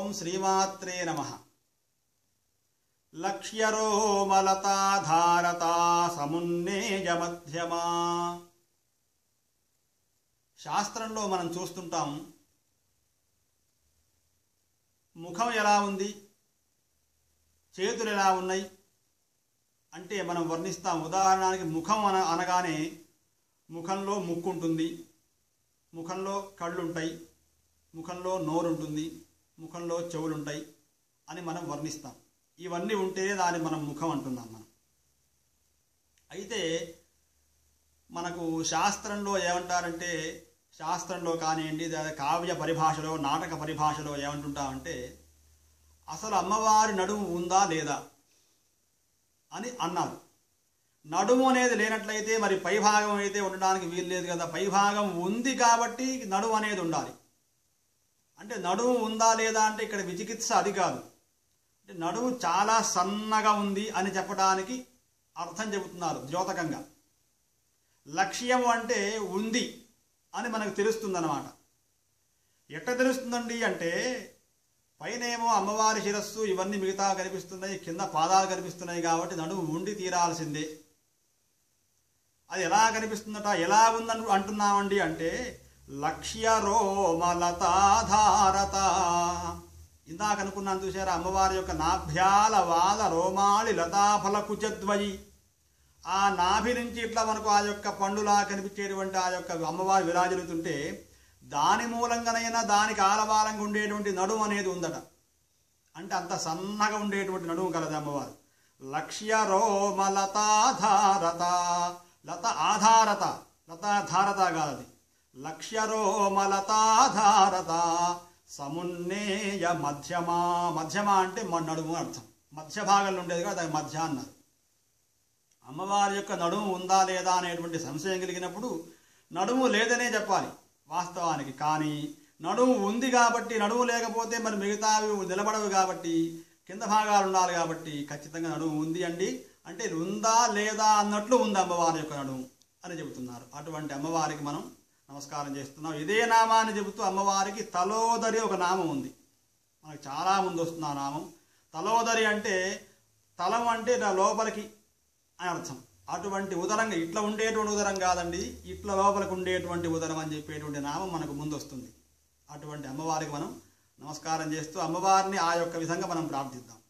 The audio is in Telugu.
ఓం శ్రీమాత్రే నమ లక్ష్యరోమలతాధారతా సమున్నేయ మధ్యమా శాస్త్రంలో మనం చూస్తుంటాం ముఖం ఎలా ఉంది చేతులు ఎలా ఉన్నాయి అంటే మనం వర్ణిస్తాం ఉదాహరణకి ముఖం అన అనగానే ముఖంలో ముక్కు ఉంటుంది ముఖంలో కళ్ళు ఉంటాయి ముఖంలో నోరు ఉంటుంది ముఖంలో చెవులు ఉంటాయి అని మనం వర్ణిస్తాం ఇవన్నీ ఉంటే దాన్ని మనం ముఖం అంటున్నాం మనం అయితే మనకు శాస్త్రంలో ఏమంటారంటే శాస్త్రంలో కానివ్వండి లేదా కావ్య పరిభాషలో నాటక పరిభాషలో ఏమంటుంటామంటే అసలు అమ్మవారి నడుము ఉందా లేదా అని అన్నారు నడుము అనేది లేనట్లయితే మరి పైభాగం అయితే ఉండడానికి వీలు లేదు కదా పైభాగం ఉంది కాబట్టి నడుము అనేది ఉండాలి అంటే నడుము ఉందా లేదా అంటే ఇక్కడ విచికిత్స అది కాదు అంటే నడుము చాలా సన్నగా ఉంది అని చెప్పడానికి అర్థం చెబుతున్నారు ద్యోతకంగా లక్ష్యం అంటే ఉంది అని మనకు తెలుస్తుందన్నమాట ఎట్ట తెలుస్తుందండి అంటే పైనేమో అమ్మవారి శిరస్సు ఇవన్నీ మిగతా కనిపిస్తున్నాయి కింద పాదాలు కనిపిస్తున్నాయి కాబట్టి నడుము ఉండి తీరాల్సిందే అది ఎలా కనిపిస్తుందట ఎలా ఉందని అంటున్నామండి అంటే లక్ష్య రోమలతాధారత ఇందాక అనుకున్నాను చూసారా అమ్మవారి యొక్క నాభ్యాల వాద రోమాళి లతాఫల కుచద్వయి ఆ నాభి నుంచి ఇట్లా మనకు ఆ యొక్క పండులా కనిపించేటువంటి ఆ యొక్క అమ్మవారు విరాజిల్లుతుంటే దాని మూలంగానైనా దానికి ఆలవాలంగా ఉండేటువంటి నడుము అనేది ఉందట అంటే అంత సన్నగా ఉండేటువంటి నడుము కలదు అమ్మవారు లక్ష్య రోమలతాధారత లత ఆధారత లతాధారత కాదది లక్ష్య రోమలతాధారత సమున్నేయ మధ్యమా మధ్యమా అంటే మన నడుము అర్థం మధ్య భాగంలో ఉండేది కదా అది మధ్య అన్నారు అమ్మవారి యొక్క నడుము ఉందా లేదా అనేటువంటి సంశయం కలిగినప్పుడు నడుము లేదనే చెప్పాలి వాస్తవానికి కానీ నడుము ఉంది కాబట్టి నడుము లేకపోతే మరి మిగతావి నిలబడవు కాబట్టి కింద భాగాలు ఉండాలి కాబట్టి ఖచ్చితంగా నడుము ఉంది అండి అంటే ఉందా లేదా అన్నట్లు ఉంది అమ్మవారి యొక్క నడుము అని చెబుతున్నారు అటువంటి అమ్మవారికి మనం నమస్కారం చేస్తున్నాం ఇదే నామాన్ని చెబుతూ అమ్మవారికి తలోదరి ఒక నామం ఉంది మనకు చాలా ముందు వస్తుంది ఆ నామం తలోదరి అంటే తలం అంటే నా లోపలికి అని అర్థం అటువంటి ఉదరంగా ఇట్లా ఉండేటువంటి ఉదరం కాదండి ఇట్లా లోపలికి ఉండేటువంటి ఉదరం అని చెప్పేటువంటి నామం మనకు ముందు వస్తుంది అటువంటి అమ్మవారికి మనం నమస్కారం చేస్తూ అమ్మవారిని ఆ యొక్క విధంగా మనం ప్రార్థిద్దాం